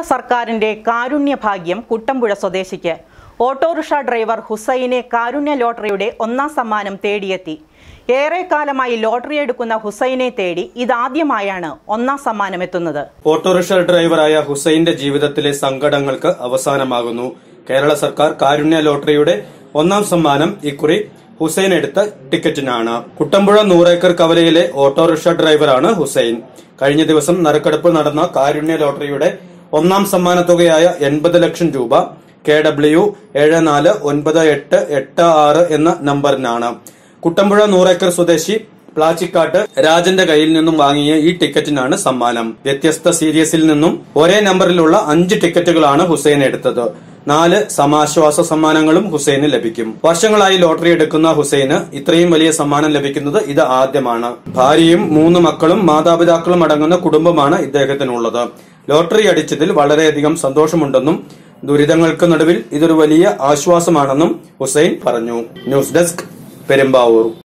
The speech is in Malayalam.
സർക്കാരിന്റെ കാരുണ്യ ഭാഗ്യം കുട്ടമ്പുഴ സ്വദേശിക്ക് ഓട്ടോറിക്ഷ ഡ്രൈവർ ഹുസൈനെ കാരുണ്യ ലോട്ടറിയുടെ ഒന്നാം സമ്മാനം തേടിയെത്തി ഏറെക്കാലമായി ലോട്ടറി എടുക്കുന്ന ഹുസൈനെ തേടി ഇതാദ്യമായാണ് ഒന്നാം സമ്മാനം എത്തുന്നത് ഓട്ടോറിക്ഷ ഡ്രൈവറായ ഹുസൈന്റെ ജീവിതത്തിലെ സങ്കടങ്ങൾക്ക് അവസാനമാകുന്നു കേരള സർക്കാർ കാരുണ്യ ലോട്ടറിയുടെ ഒന്നാം സമ്മാനം ഇക്കുറി ഹുസൈൻ എടുത്ത ടിക്കറ്റിനാണ് കുട്ടമ്പുഴ നൂറേക്കർ കവലയിലെ ഓട്ടോറിക്ഷ ഡ്രൈവറാണ് ഹുസൈൻ കഴിഞ്ഞ ദിവസം നറുക്കെടുപ്പ് നടന്ന കാരുണ്യ ലോട്ടറിയുടെ ഒന്നാം സമ്മാനത്തുകയായ എൺപത് ലക്ഷം രൂപ കെ ഡബ്ല്യു ഏഴ് നാല് ഒൻപത് എട്ട് എട്ട് ആറ് എന്ന നമ്പറിനാണ് കുട്ടമ്പുഴ നൂറേക്കർ സ്വദേശി പ്ലാച്ചിക്കാട്ട് രാജന്റെ കയ്യിൽ നിന്നും വാങ്ങിയ ഈ ടിക്കറ്റിനാണ് സമ്മാനം വ്യത്യസ്ത സീരീസിൽ നിന്നും ഒരേ നമ്പറിലുള്ള അഞ്ച് ടിക്കറ്റുകളാണ് ഹുസൈൻ എടുത്തത് നാല് സമാശ്വാസ സമ്മാനങ്ങളും ഹുസൈന് ലഭിക്കും വർഷങ്ങളായി ലോട്ടറി എടുക്കുന്ന ഹുസൈന് ഇത്രയും വലിയ സമ്മാനം ലഭിക്കുന്നത് ഇത് ആദ്യമാണ് ഭാര്യയും മൂന്ന് മക്കളും മാതാപിതാക്കളും അടങ്ങുന്ന കുടുംബമാണ് ഇദ്ദേഹത്തിനുള്ളത് ലോട്ടറി അടിച്ചതിൽ വളരെയധികം സന്തോഷമുണ്ടെന്നും ദുരിതങ്ങൾക്ക് നടുവിൽ ഇതൊരു വലിയ ആശ്വാസമാണെന്നും ഹുസൈൻ പറഞ്ഞു ന്യൂസ് ഡെസ്ക് പെരുമ്പാവൂർ